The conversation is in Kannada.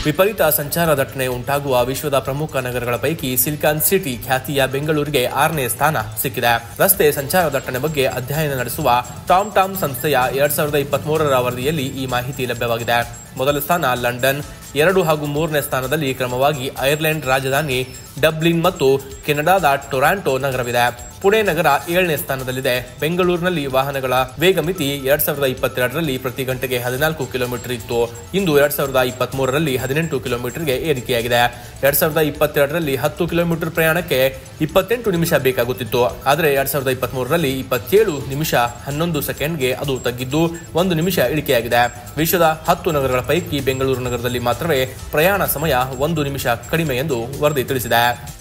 ವಿಪರೀತ ಸಂಚಾರ ದಟ್ಟಣೆ ಉಂಟಾಗುವ ವಿಶ್ವದ ಪ್ರಮುಖ ನಗರಗಳ ಪೈಕಿ ಸಿಲಿಕಾನ್ ಸಿಟಿ ಖ್ಯಾತಿಯ ಬೆಂಗಳೂರಿಗೆ ಆರನೇ ಸ್ಥಾನ ಸಿಕ್ಕಿದೆ ರಸ್ತೆ ಸಂಚಾರ ದಟ್ಟಣೆ ಬಗ್ಗೆ ಅಧ್ಯಯನ ನಡೆಸುವ ಟಾಮ್ ಟಾಮ್ ಸಂಸ್ಥೆಯ ಎರಡ್ ಸಾವಿರದ ಇಪ್ಪತ್ತ್ ಮೂರರ ವರದಿಯಲ್ಲಿ ಈ ಮಾಹಿತಿ ಲಭ್ಯವಾಗಿದೆ ಮೊದಲ ಸ್ಥಾನ ಲಂಡನ್ ಎರಡು ಹಾಗೂ ಮೂರನೇ ಸ್ಥಾನದಲ್ಲಿ ಕ್ರಮವಾಗಿ ಐರ್ಲೆಂಡ್ ರಾಜಧಾನಿ ಡಬ್ಲಿನ್ ಮತ್ತು ಕೆನಡಾದ ಟೊರಾಂಟೊ ನಗರವಿದೆ ಪುಣೆ ನಗರ ಏಳನೇ ಸ್ಥಾನದಲ್ಲಿದೆ ಬೆಂಗಳೂರಿನಲ್ಲಿ ವಾಹನಗಳ ವೇಗ ಮಿತಿ ಎರಡ್ ಸಾವಿರದ ಇಪ್ಪತ್ತೆರಡರಲ್ಲಿ ಪ್ರತಿ ಗಂಟೆಗೆ ಹದಿನಾಲ್ಕು ಕಿಲೋಮೀಟರ್ ಇತ್ತು ಇಂದು ಎರಡ್ ಸಾವಿರದ ಇಪ್ಪತ್ತ್ ಮೂರರಲ್ಲಿ ಹದಿನೆಂಟು ಕಿಲೋಮೀಟರ್ಗೆ ಏರಿಕೆಯಾಗಿದೆ ಎರಡ್ ಸಾವಿರದ ಇಪ್ಪತ್ತೆರಡರಲ್ಲಿ ಹತ್ತು ಕಿಲೋಮೀಟರ್ ಪ್ರಯಾಣಕ್ಕೆ ಇಪ್ಪತ್ತೆಂಟು ನಿಮಿಷ ಬೇಕಾಗುತ್ತಿತ್ತು ಆದರೆ ಎರಡ್ ಸಾವಿರದ ಇಪ್ಪತ್ತ್ ಮೂರರಲ್ಲಿ ಇಪ್ಪತ್ತೇಳು ನಿಮಿಷ ಹನ್ನೊಂದು ಸೆಕೆಂಡ್ಗೆ ಅದು ತಗ್ಗಿದ್ದು ಒಂದು ನಿಮಿಷ ಇಳಿಕೆಯಾಗಿದೆ ವಿಶ್ವದ ಹತ್ತು ನಗರಗಳ ಪೈಕಿ ಬೆಂಗಳೂರು ನಗರದಲ್ಲಿ ಮಾತ್ರವೇ ಪ್ರಯಾಣ ಸಮಯ ಒಂದು ನಿಮಿಷ ಕಡಿಮೆ ಎಂದು ವರದಿ ತಿಳಿಸಿದೆ